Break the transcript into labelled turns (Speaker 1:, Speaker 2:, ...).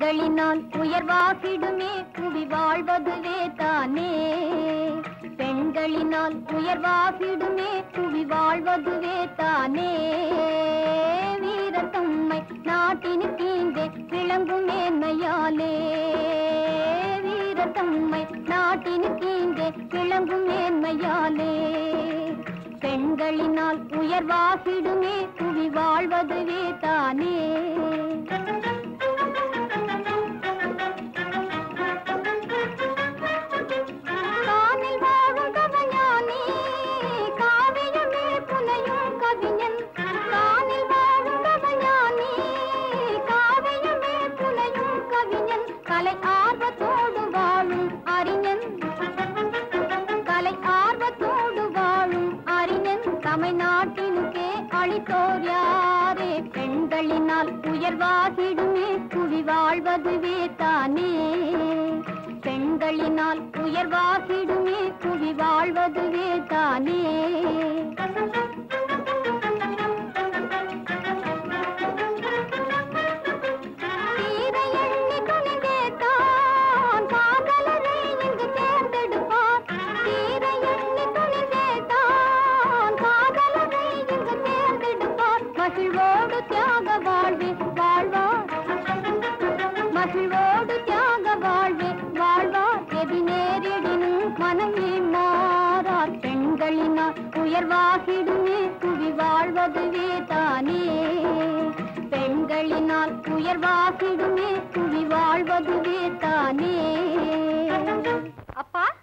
Speaker 1: பெண்களினால் உயர்வாகிடுமே புவி வாழ்வதுவே தானே பெண்களினால் உயர்வாகிடுமே புவி வாழ்வதுவே தானே வீரத்தம்மை நாட்டினுக்கு இங்கே விளங்கும் மேன்மையாலே வீரத்தம்மை நாட்டினுக்கு இங்கே விளங்கும் மேன்மையாலே பெண்களினால் உயர்வாகிடுமே புவி வாழ்வதுவே தானே கானில் வாழும் கவஞானி, காவியமே புனையும் கவிஞன். கானில் வாழும் கவஞானி, காவியமே புனையும் கவிஞன். கலை ஆர்வத்தோடு வாழும் அறிஞன் கலை ஆர்வத்தோடு வாழும் அறிஞன் தமிழ்நாட்டினுக்கே அளித்தோர் யாரே பெண்களினால் உயர்வாகிடுமே புவி வாழ்வதுவே தானே பெண்களினால் உயர்வாகிடுமே புவி வாழ்வதுவே தானே தீர எண்ணி துணிந்தே தான் காதலரை இங்கு தேர்ந்தெடுப்பார் தீர எண்ணி துணிந்தே தான் காதலரை இங்கு தேர்ந்தெடுப்பார் மகிழ்வோடு தியாக வாழ்வே வாழ்வார் மகிழ்வோடு தியாக வாழ்வே வாழ்வார் எதி நேரிடினும் மனமே மாறார் பெண்களினால் உயர்வாகிடுமே புவி வாழ்வதுவே தானே பெண்களினால் உயர்வாகிடுமே புவி வாழ்வதுவே தானே அப்பா